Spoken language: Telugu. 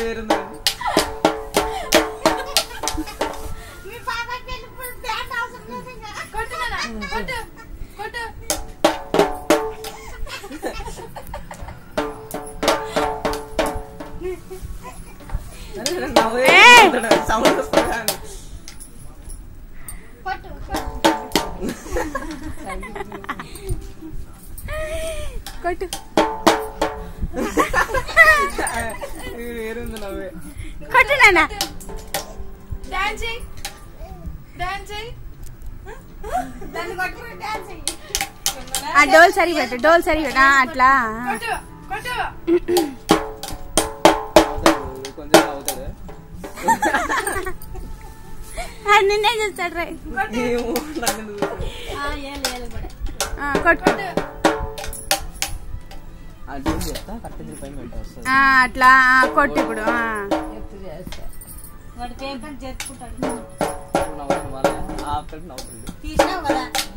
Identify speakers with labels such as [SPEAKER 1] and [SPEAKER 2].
[SPEAKER 1] వేరుందా
[SPEAKER 2] మీ పాపకి వెళ్ళిపోయి బ్యాండ్ అవసరం లేదు ఇంకా.
[SPEAKER 3] కొట్టు నాన్న, కొట్టు కొట్టు
[SPEAKER 1] నవ్వే సౌండ్ వస్తుందా అని.
[SPEAKER 2] కొట్టు, కొట్టు.
[SPEAKER 4] కొట్టు
[SPEAKER 1] ఇది వేరుంది నవ్వే
[SPEAKER 4] కొట్టు నాన్న
[SPEAKER 3] డాన్స్ చెయ్యి డాన్స్ చెయ్యి
[SPEAKER 2] దాన్ని కొట్టుకుని డాన్స్ చెయ్యి.
[SPEAKER 4] ఆ డోల్ సరి పెట్టు డోల్ సరి పెట్టు ఆ, అట్లా
[SPEAKER 3] కొట్టు కొట్టు
[SPEAKER 1] అవుతాడు కొంచెం అవుతాడు
[SPEAKER 4] ఆ, నిన్నే చూస్తాడు రే
[SPEAKER 1] ఏమో నాకు ఎందుకు తెలుసు.
[SPEAKER 2] ఆ, ఏలు, ఏలు కూడా.
[SPEAKER 4] ఆ, కొట్టు
[SPEAKER 3] కొట్టు
[SPEAKER 1] ఆ ట్యూన్ చెప్తా కరెక్ట్ పైన పెట్టా వస్తుంది
[SPEAKER 4] ఆ, అట్లా ఆ, కొట్టు ఇప్పుడు ఆ.
[SPEAKER 2] వాడి పేరు జరుపుకుంటాడు
[SPEAKER 1] నవ్వుతుంది వాళ్ళ ఆ పెట్టి నవ్వుతుంది
[SPEAKER 2] తీసినావు కదా